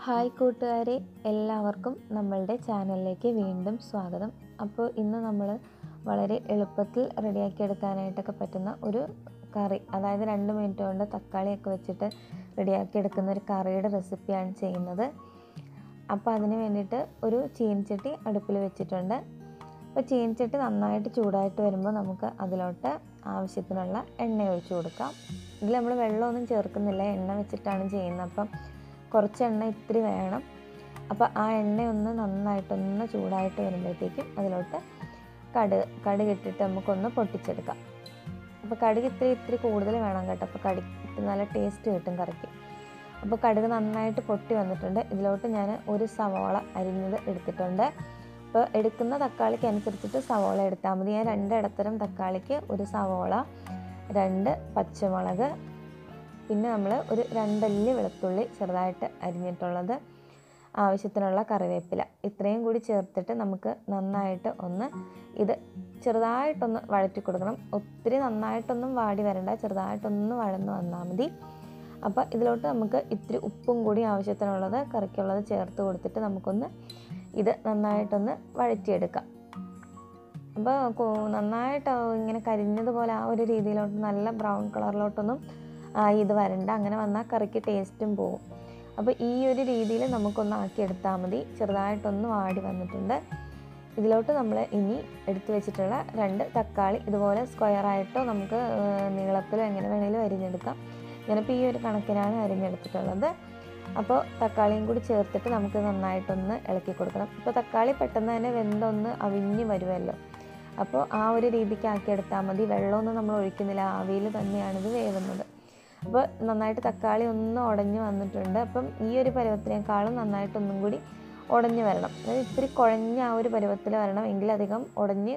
hi കൂട്ടുകാരെ എല്ലാവർക്കും നമ്മളുടെ ചാനലിലേക്ക് വീണ്ടും സ്വാഗതം അപ്പോൾ ഇന്ന് നമ്മൾ വളരെ എളുപ്പത്തിൽ റെഡിയാക്കി എടുക്കാനായിട്ടൊക്കെ പറ്റുന്ന ഒരു കറി അതായത് രണ്ട് മിനിറ്റ് കൊണ്ട് തക്കാളിയൊക്കെ വെച്ചിട്ട് റെഡിയാക്കി എടുക്കുന്ന ഒരു കറിയുടെ റെസിപ്പിയാണ് ചെയ്യുന്നത് അപ്പോൾ അതിന് വേണ്ടിയിട്ട് ഒരു ചീനച്ചട്ടി അടുപ്പിൽ വെച്ചിട്ടുണ്ട് അപ്പോൾ ചീനച്ചട്ടി നന്നായിട്ട് ചൂടായിട്ട് വരുമ്പോൾ നമുക്ക് അതിലോട്ട് ആവശ്യത്തിനുള്ള എണ്ണ ഒഴിച്ചു കൊടുക്കാം ഇതിൽ നമ്മൾ വെള്ളമൊന്നും ചേർക്കുന്നില്ല എണ്ണ വെച്ചിട്ടാണ് ചെയ്യുന്നത് അപ്പം കുറച്ച് എണ്ണ ഇത്തിരി വേണം അപ്പോൾ ആ എണ്ണ ഒന്ന് നന്നായിട്ടൊന്ന് ചൂടായിട്ട് വരുമ്പോഴത്തേക്കും അതിലോട്ട് കടുക് കടുക് ഇട്ടിട്ട് നമുക്കൊന്ന് പൊട്ടിച്ചെടുക്കാം അപ്പോൾ കടുക് ഇത്തിരി ഇത്തിരി കൂടുതൽ വേണം കേട്ടോ അപ്പോൾ കടുക് നല്ല ടേസ്റ്റ് കിട്ടും കറിക്ക് അപ്പോൾ കടുക് നന്നായിട്ട് പൊട്ടി വന്നിട്ടുണ്ട് ഇതിലോട്ട് ഞാൻ ഒരു സവാള അരിഞ്ഞത് എടുത്തിട്ടുണ്ട് അപ്പോൾ എടുക്കുന്ന തക്കാളിക്ക് അനുസരിച്ചിട്ട് സവാള എടുത്താൽ മതി ഞാൻ രണ്ട് ഇടത്തരം തക്കാളിക്ക് ഒരു സവാള രണ്ട് പച്ചമുളക് പിന്നെ നമ്മൾ ഒരു രണ്ടല്ലി വെളുത്തുള്ളി ചെറുതായിട്ട് അരിഞ്ഞിട്ടുള്ളത് ആവശ്യത്തിനുള്ള കറിവേപ്പില ഇത്രയും കൂടി ചേർത്തിട്ട് നമുക്ക് നന്നായിട്ട് ഒന്ന് ഇത് ചെറുതായിട്ടൊന്ന് വഴറ്റി കൊടുക്കണം ഒത്തിരി നന്നായിട്ടൊന്നും വാടി വരണ്ട ചെറുതായിട്ടൊന്ന് വഴന്ന് വന്നാൽ മതി അപ്പോൾ ഇതിലോട്ട് നമുക്ക് ഇത്തിരി ഉപ്പും കൂടി ആവശ്യത്തിനുള്ളത് കറിക്കുള്ളത് ചേർത്ത് കൊടുത്തിട്ട് നമുക്കൊന്ന് ഇത് നന്നായിട്ടൊന്ന് വഴറ്റിയെടുക്കാം അപ്പോൾ നന്നായിട്ട് ഇങ്ങനെ കരിഞ്ഞതുപോലെ ആ ഒരു രീതിയിലോട്ട് നല്ല ബ്രൗൺ കളറിലോട്ടൊന്നും ഇത് വരണ്ട അങ്ങനെ വന്നാൽ കറിക്ക് ടേസ്റ്റും പോകും അപ്പോൾ ഈ ഒരു രീതിയിൽ നമുക്കൊന്ന് ആക്കിയെടുത്താൽ മതി ചെറുതായിട്ടൊന്ന് വാടി വന്നിട്ടുണ്ട് ഇതിലോട്ട് നമ്മൾ ഇനി എടുത്തു വെച്ചിട്ടുള്ള രണ്ട് തക്കാളി ഇതുപോലെ സ്ക്വയറായിട്ടോ നമുക്ക് നീളത്തിലോ എങ്ങനെ വേണേലും അരിഞ്ഞെടുക്കാം ഞാനിപ്പോൾ ഈ ഒരു കണക്കിനാണ് അരിഞ്ഞെടുത്തിട്ടുള്ളത് അപ്പോൾ തക്കാളിയും കൂടി ചേർത്തിട്ട് നമുക്ക് നന്നായിട്ടൊന്ന് ഇളക്കി കൊടുക്കണം ഇപ്പോൾ തക്കാളി പെട്ടെന്ന് തന്നെ വെന്തൊന്ന് അവിഞ്ഞ് വരുമല്ലോ അപ്പോൾ ആ ഒരു രീതിക്ക് ആക്കിയെടുത്താൽ മതി വെള്ളമൊന്നും നമ്മൾ ഒഴിക്കുന്നില്ല ആവിയിൽ തന്നെയാണിത് വേവുന്നത് അപ്പോൾ നന്നായിട്ട് തക്കാളി ഒന്ന് ഉടഞ്ഞ് വന്നിട്ടുണ്ട് അപ്പം ഈ ഒരു പരുവത്തിനേക്കാളും നന്നായിട്ടൊന്നും കൂടി ഉടഞ്ഞ് വരണം അതായത് ഇത്തിരി കുഴഞ്ഞ ആ ഒരു പരുവത്തിൽ വരണം എങ്കിലധികം ഉടഞ്ഞ്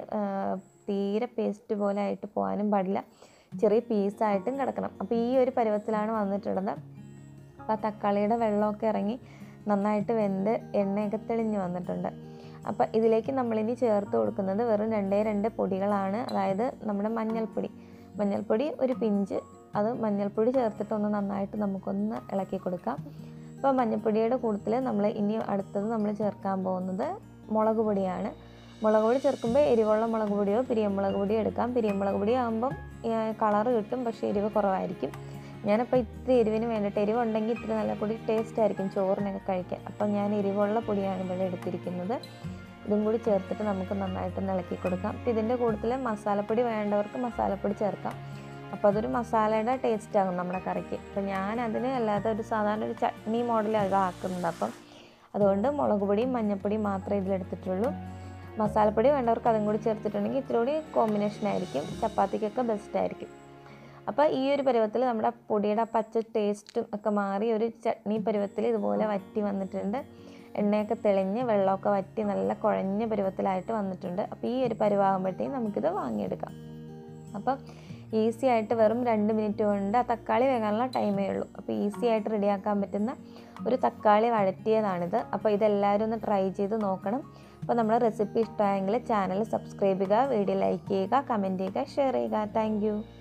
തീരെ പേസ്റ്റ് പോലെ ആയിട്ട് പോകാനും പാടില്ല ചെറിയ പീസായിട്ടും കിടക്കണം അപ്പോൾ ഈ ഒരു പരുവത്തിലാണ് വന്നിട്ടുള്ളത് അപ്പോൾ ആ തക്കാളിയുടെ വെള്ളമൊക്കെ ഇറങ്ങി നന്നായിട്ട് വെന്ത് എണ്ണയൊക്കെ തെളിഞ്ഞ് വന്നിട്ടുണ്ട് അപ്പോൾ ഇതിലേക്ക് നമ്മളിനി ചേർത്ത് കൊടുക്കുന്നത് വെറും രണ്ടേ രണ്ട് പൊടികളാണ് അതായത് നമ്മുടെ മഞ്ഞൾപ്പൊടി മഞ്ഞൾപ്പൊടി ഒരു പിഞ്ച് അത് മഞ്ഞൾപ്പൊടി ചേർത്തിട്ടൊന്ന് നന്നായിട്ട് നമുക്കൊന്ന് ഇളക്കി കൊടുക്കാം അപ്പോൾ മഞ്ഞൾപ്പൊടിയുടെ കൂട്ടത്തിൽ നമ്മൾ ഇനി അടുത്തത് നമ്മൾ ചേർക്കാൻ പോകുന്നത് മുളക് പൊടിയാണ് മുളക് പൊടി ചേർക്കുമ്പോൾ എരിവുള്ള മുളക് പൊടിയോ പിരിയമുളക് പൊടിയോ എടുക്കാം പിരിയമുളക് പൊടി ആകുമ്പം കളറ് കിട്ടും പക്ഷേ എരിവ് കുറവായിരിക്കും ഞാനപ്പോൾ ഇത്തിരി എരിവിന് വേണ്ടിയിട്ട് എരിവ് ഉണ്ടെങ്കിൽ ഇത്തിരി നല്ല പൊടി ടേസ്റ്റ് ആയിരിക്കും ചോറിനൊക്കെ കഴിക്കാൻ അപ്പോൾ ഞാൻ എരിവുള്ള പൊടിയാണ് ഇവിടെ എടുത്തിരിക്കുന്നത് ഇതും കൂടി ചേർത്തിട്ട് നമുക്ക് നന്നായിട്ട് ഇളക്കി കൊടുക്കാം അപ്പോൾ ഇതിൻ്റെ കൂട്ടത്തിൽ മസാലപ്പൊടി വേണ്ടവർക്ക് മസാലപ്പൊടി ചേർക്കാം അപ്പോൾ അതൊരു മസാലയുടെ ടേസ്റ്റ് ആകും നമ്മുടെ കറിക്ക് അപ്പോൾ ഞാൻ അതിന് അല്ലാതെ ഒരു സാധാരണ ഒരു ചട്നി മോഡൽ ഇതാക്കുന്നുണ്ട് അപ്പം അതുകൊണ്ട് മുളക് പൊടിയും മഞ്ഞൾപ്പൊടിയും മാത്രമേ ഇതിലെടുത്തിട്ടുള്ളൂ മസാലപ്പൊടി വേണ്ടവർക്ക് അതും കൂടി ചേർത്തിട്ടുണ്ടെങ്കിൽ ഇത്തിരി കൂടി കോമ്പിനേഷൻ ആയിരിക്കും ചപ്പാത്തിക്കൊക്കെ ബെസ്റ്റ് ആയിരിക്കും അപ്പോൾ ഈ ഒരു പരുവത്തിൽ നമ്മുടെ പൊടിയുടെ പച്ച ടേസ്റ്റും ഒക്കെ മാറി ഒരു ചട്നി പരുവത്തിൽ ഇതുപോലെ വറ്റി വന്നിട്ടുണ്ട് എണ്ണയൊക്കെ തെളിഞ്ഞ് വെള്ളമൊക്കെ വറ്റി നല്ല കുഴഞ്ഞ പരുവത്തിലായിട്ട് വന്നിട്ടുണ്ട് അപ്പോൾ ഈ ഒരു പരുവാകുമ്പോഴത്തേക്കും നമുക്കിത് വാങ്ങിയെടുക്കാം അപ്പം ഈസി ആയിട്ട് വെറും രണ്ട് മിനിറ്റ് കൊണ്ട് ആ തക്കാളി വേകാനുള്ള ടൈമേ ഉള്ളൂ അപ്പോൾ ഈസി ആയിട്ട് റെഡിയാക്കാൻ പറ്റുന്ന ഒരു തക്കാളി വഴറ്റിയതാണിത് അപ്പോൾ ഇതെല്ലാവരും ഒന്ന് ട്രൈ ചെയ്ത് നോക്കണം അപ്പോൾ നമ്മുടെ റെസിപ്പി ഇഷ്ടമായെങ്കിൽ ചാനൽ സബ്സ്ക്രൈബ് ചെയ്യുക വീഡിയോ ലൈക്ക് ചെയ്യുക കമൻറ്റ് ചെയ്യുക ഷെയർ ചെയ്യുക താങ്ക്